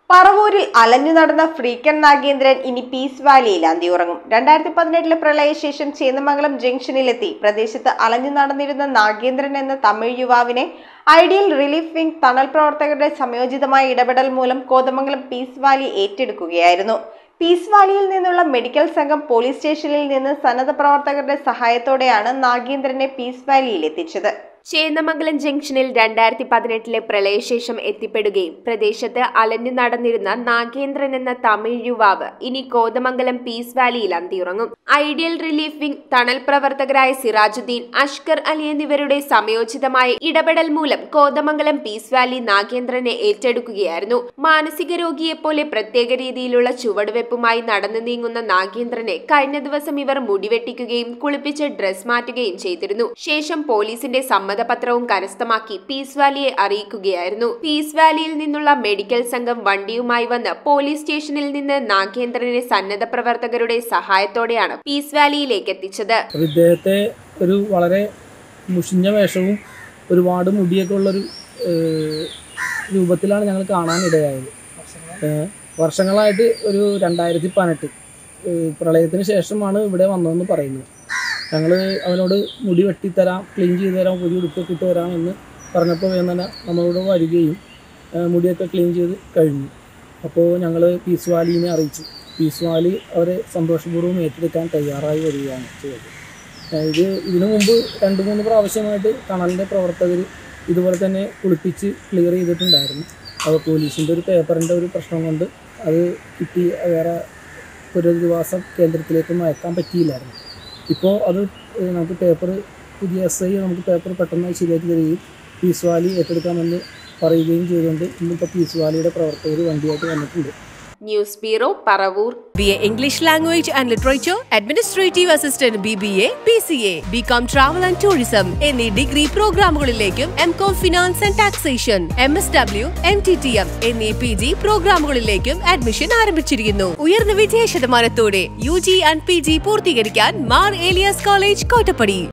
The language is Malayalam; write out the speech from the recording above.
പറവൂരിൽ അലഞ്ഞു നടന്ന ഫ്രീക്കൻ നാഗേന്ദ്രൻ ഇനി പീസ് വാലിയിൽ അന്തിയുറങ്ങും രണ്ടായിരത്തി പതിനെട്ടിലെ പ്രളയശേഷം ചേന്നമംഗലം ജംഗ്ഷനിലെത്തി പ്രദേശത്ത് അലഞ്ഞു നടന്നിരുന്ന നാഗേന്ദ്രൻ എന്ന തമിഴ് യുവാവിനെ ഐഡിയൽ റിലീഫ് വിംഗ് തണൽ പ്രവർത്തകരുടെ സംയോജിതമായ ഇടപെടൽ മൂലം കോതമംഗലം പീസ് വാലി ഏറ്റെടുക്കുകയായിരുന്നു പീസ് വാലിയിൽ നിന്നുള്ള മെഡിക്കൽ സംഘം പോലീസ് സ്റ്റേഷനിൽ നിന്ന് സന്നദ്ധ പ്രവർത്തകരുടെ സഹായത്തോടെയാണ് നാഗേന്ദ്രനെ പീസ് വാലിയിൽ എത്തിച്ചത് ചേന്നമംഗലം ജംഗ്ഷനിൽ രണ്ടായിരത്തി പതിനെട്ടിലെ പ്രളയശേഷം എത്തിപ്പെടുകയും പ്രദേശത്ത് അലഞ്ഞു നടന്നിരുന്ന നാഗേന്ദ്രൻ എന്ന തമിഴ് യുവാവ് ഇനി കോതമംഗലം പീസ് വാലിയിൽ അന്തിയുറങ്ങും ഐഡിയൽ റിലീഫ് വിംഗ് തണൽ പ്രവർത്തകരായ സിറാജുദ്ദീൻ അഷ്കർ അലി എന്നിവരുടെ സംയോജിതമായ ഇടപെടൽ മൂലം കോതമംഗലം പീസ് വാലി നാഗേന്ദ്രനെ ഏറ്റെടുക്കുകയായിരുന്നു മാനസിക രോഗിയെപ്പോലെ പ്രത്യേക രീതിയിലുള്ള ചുവടുവെപ്പുമായി നടന്നു നീങ്ങുന്ന നാഗേന്ദ്രനെ കഴിഞ്ഞ ദിവസം ഇവർ മുടിവെട്ടിക്കുകയും കുളിപ്പിച്ച് ഡ്രസ് മാറ്റുകയും ചെയ്തിരുന്നു ശേഷം പോലീസിന്റെ സമ്മതപത്രവും കരസ്ഥമാക്കി പീസ് വാലിയെ അറിയിക്കുകയായിരുന്നു പീസ് വാലിയിൽ നിന്നുള്ള മെഡിക്കൽ സംഘം വണ്ടിയുമായി വന്ന് പോലീസ് സ്റ്റേഷനിൽ നിന്ന് നാഗേന്ദ്രനെ സന്നദ്ധ പ്രവർത്തകരുടെ സഹായത്തോടെയാണ് പീസ് വാലിയിലേക്ക് എത്തിച്ചത് അപ്പോൾ ഇദ്ദേഹത്തെ ഒരു വളരെ മുഷിഞ്ഞ വേഷവും ഒരുപാട് മുടിയൊക്കെ ഉള്ളൊരു ഏഹ്, രൂപത്തിലാണ് ഞങ്ങൾ കാണാനിടയായത് ഏഹ്, വർഷങ്ങളായിട്ട് ഒരു രണ്ടായിരത്തി പതിനെട്ട് പ്രളയത്തിന് ശേഷമാണ് ഇവിടെ വന്നതെന്ന് പറയുന്നത് ഞങ്ങൾ അവനോട് മുടി വെട്ടിത്തരാം ക്ലീൻ ചെയ്ത് തരാം പുതിയ ഉടുപ്പൊക്കെ ഇട്ട് തരാം എന്ന് പറഞ്ഞപ്പോൾ വേഗം തന്നെ നമ്മളോട് വരികയും ഏഹ്, മുടിയൊക്കെ ക്ലീൻ ചെയ്ത് കഴിഞ്ഞു അപ്പോൾ ഞങ്ങൾ പീസ് വാലിനെ അറിയിച്ചു പീസ് വാലി അവരെ സന്തോഷപൂർവ്വം ഏറ്റെടുക്കാൻ തയ്യാറായി വരികയാണ് ചെയ്തത് ഏഹ് ഇത് ഇതിനു മുമ്പ് രണ്ട് മൂന്ന് പ്രാവശ്യമായിട്ട് ടണലിൻ്റെ പ്രവർത്തകർ ഇതുപോലെ തന്നെ കുളിപ്പിച്ച് ക്ലിയർ ചെയ്തിട്ടുണ്ടായിരുന്നു അപ്പോൾ പോലീസിൻ്റെ ഒരു പേപ്പറിൻ്റെ ഒരു പ്രശ്നം കൊണ്ട് അത് കിട്ടി വേറെ പുനരധിവാസ കേന്ദ്രത്തിലേക്ക് അയക്കാൻ പറ്റിയില്ലായിരുന്നു ഇപ്പോൾ അത് ഏഹ് നമുക്ക് പേപ്പർ പുതിയ എസ് ഐ നമുക്ക് പേപ്പർ പെട്ടെന്ന് ശരിയാക്കി തരികയും പീസ് വാലി ഏറ്റെടുക്കാമെന്ന് പറയുകയും ചെയ്തുകൊണ്ട് ഇന്നിപ്പോൾ പീസ് വാലിയുടെ പ്രവർത്തകർ വണ്ടിയായിട്ട് വന്നിട്ടുണ്ട് news bureau Paravur BA English Language and Literature, Administrative Assistant BBA, BCA, BCom Travel and Tourism എന്നീ ഡിഗ്രി പ്രോഗ്രാമുകളിലേക്കും M Com finance and taxation M S W M T T M എന്നീ പി ജി പ്രോഗ്രാമുകളിലേക്കും അഡ്മിഷൻ ആരംഭിച്ചിരിക്കുന്നു ഉയർന്ന വിജയ ശതമാനത്തോടെ U G and P G പൂർത്തീകരിക്കാൻ മാർ ഏലിയാസ് കോളേജ് കോട്ടപ്പടി